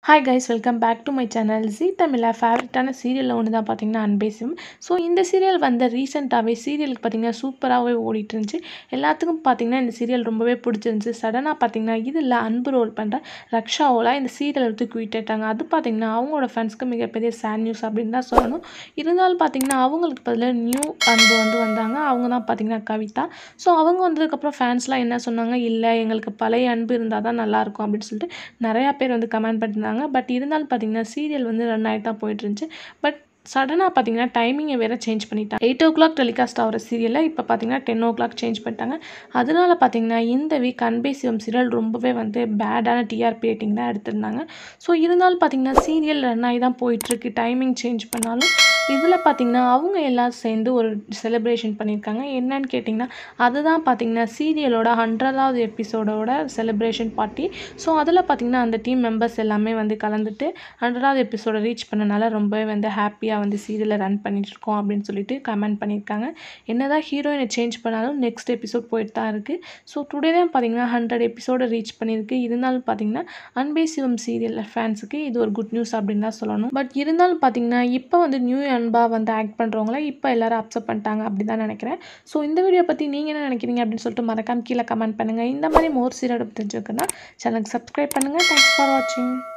hi guys welcome back to my channel Zee தமிழில் ஃபேவரட்டான சீரியலில் ஒன்று தான் பார்த்தீங்கன்னா அன்பேசும் ஸோ இந்த சீரியல் வந்த ரீசெண்டாகவே சீரியலுக்கு பார்த்தீங்கன்னா சூப்பராகவே ஓடிட்டு இருந்துச்சு எல்லாத்துக்கும் பார்த்தீங்கன்னா இந்த சீரியல் ரொம்பவே பிடிச்சிருந்துச்சு சடனாக பார்த்தீங்கன்னா இதில் அன்பு ரோல் பண்ணுற ரக்ஷாவோலாம் இந்த சீரியல் எடுத்து குயிட்டாங்க அது பார்த்தீங்கன்னா அவங்களோட ஃபேன்ஸ்க்கு மிகப்பெரிய சேட் நியூஸ் அப்படின்னு தான் சொல்லணும் இருந்தாலும் பார்த்தீங்கன்னா அவங்களுக்கு பதிலாக நியூ அன்பு வந்து வந்தாங்க அவங்க தான் பார்த்தீங்கன்னா கவிதா ஸோ அவங்க வந்ததுக்கப்புறம் ஃபேன்ஸ்லாம் என்ன சொன்னாங்க இல்லை எங்களுக்கு பழைய அன்பு இருந்தால் தான் நல்லாயிருக்கும் அப்படின்னு சொல்லிட்டு நிறையா பேர் வந்து கமெண்ட் பண்ணியிருந்தாங்க பட் இருந்தாலும் பார்த்தீங்கன்னா சீரியல் வந்து ரன் ஆகிட்டு தான் போயிட்டு இருந்துச்சு பட் சடனாக பார்த்தீங்கன்னா டைமிங்கை வேறு சேஞ்ச் பண்ணிட்டாங்க எயிட் ஓ கிளாக் டெலிகாஸ்ட் ஆகிற சீரியலில் இப்போ பார்த்தீங்கன்னா டென் ஓ கிளாக் சேஞ்ச் பண்ணிட்டாங்க அதனால பார்த்தீங்கன்னா இந்த வீக் அன்பே சிவம் சீரியல் ரொம்பவே வந்து பேடான டிஆர்பி ரேட்டிங் தான் எடுத்திருந்தாங்க ஸோ இருந்தாலும் பார்த்தீங்கன்னா சீரியல் ரன் ஆகி தான் போயிட்டுருக்கு டைமிங் சேஞ்ச் பண்ணாலும் இதில் பார்த்தீங்கன்னா அவங்க எல்லாம் சேர்ந்து ஒரு செலிப்ரேஷன் பண்ணியிருக்காங்க என்னன்னு கேட்டிங்கன்னா அதுதான் பார்த்தீங்கன்னா சீரியலோட ஹண்ட்ரடாவது எபிசோடோட செலிப்ரேஷன் பார்ட்டி ஸோ அதில் பார்த்தீங்கன்னா அந்த டீம் மெம்பர்ஸ் எல்லாமே வந்து கலந்துட்டு ஹண்ட்ரடாவது எபிசோட ரீச் பண்ணனால ரொம்பவே வந்து ஹாப்பியாக வந்து சீரியலை ரன் பண்ணிட்டுருக்கோம் அப்படின்னு சொல்லிட்டு கமெண்ட் பண்ணியிருக்காங்க என்னதான் ஹீரோயினை சேஞ்ச் பண்ணாலும் நெக்ஸ்ட் எபிசோட் போயிட்டு தான் இருக்குது ஸோ டுடே தான் பார்த்தீங்கன்னா ஹண்ட்ரட் எபிசோட ரீச் பண்ணியிருக்கு இருந்தாலும் பார்த்தீங்கன்னா அன்பே சிவம் சீரியல் ஃபேன்ஸுக்கு இது ஒரு குட் நியூஸ் அப்படின்னு தான் சொல்லணும் பட் இருந்தாலும் பார்த்தீங்கன்னா இப்போ வந்து நியூ அன்பா வந்து ஆக்ட் பண்ணுறவங்கள இப்போ எல்லாரும் அப்செப்ட் பண்ணிட்டாங்க அப்படி தான் நினைக்கிறேன் ஸோ இந்த வீடியோ பற்றி நீங்கள் என்ன நினைக்கிறீங்க அப்படின்னு சொல்லிட்டு மறக்காம கீழே கமெண்ட் பண்ணுங்கள் இந்த மாதிரி மோர் சீரியல் தெரிஞ்சுக்கன்னா சேனலுக்கு சப்ஸ்கிரைப் பண்ணுங்கள் தேங்க்ஸ் ஃபார் வாட்சிங்